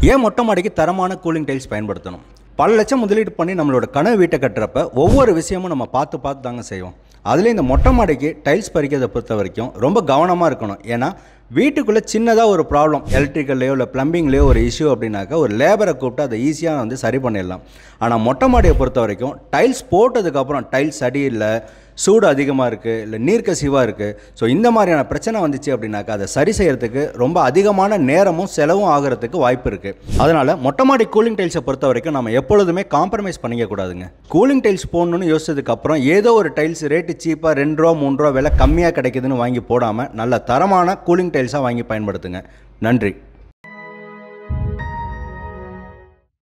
ஏன் மொட்டை மாடிக்கு தரமான கூலிங் டைல்ஸ் பயன்படுத்தணும் பல லட்சம் முதலீடு பண்ணி நம்மளோட கனவு வீட்டை கட்டுறப்ப ஒவ்வொரு விஷயமும் நம்ம பார்த்து பார்த்து தாங்க செய்வோம் அதுலேயும் இந்த மொட்டை மாடிக்கு டைல்ஸ் பறிக்கிறதை பொறுத்த வரைக்கும் ரொம்ப கவனமாக இருக்கணும் ஏன்னா வீட்டுக்குள்ளே சின்னதாக ஒரு ப்ராப்ளம் எலக்ட்ரிக்கல்லையோ இல்லை ப்ளம்பிங்லேயோ ஒரு இஷ்யூ அப்படின்னாக்கா ஒரு லேபரை கூப்பிட்டு அதை ஈஸியாக வந்து சரி பண்ணிடலாம் ஆனால் மொட்டை மாடியை பொறுத்த வரைக்கும் டைல்ஸ் போட்டதுக்கப்புறம் டைல்ஸ் அடி இல்லை சூடு அதிகமாக இருக்குது இல்லை நீர்க்கசிவாக இருக்குது ஸோ இந்த மாதிரியான பிரச்சனை வந்துச்சு அப்படின்னாக்கா அதை சரி செய்யறதுக்கு ரொம்ப அதிகமான நேரமும் செலவும் ஆகிறதுக்கு வாய்ப்பு இருக்குது அதனால் மொட்டை மாடி கூலிங் டைல்ஸை பொறுத்த வரைக்கும் நம்ம எப்பொழுதுமே காம்ப்ரமைஸ் பண்ணிக்க கூடாதுங்க கூலிங் டைல்ஸ் போடணும்னு யோசிச்சதுக்கப்புறம் ஏதோ ஒரு டைல்ஸ் ரேட்டு சீப்பாக ரெண்டு ரூபா மூணு ரூபா விலை கம்மியாக கிடைக்குதுன்னு வாங்கி போடாமல் நல்ல தரமான கூலிங் டைல்ஸாக வாங்கி பயன்படுத்துங்க நன்றி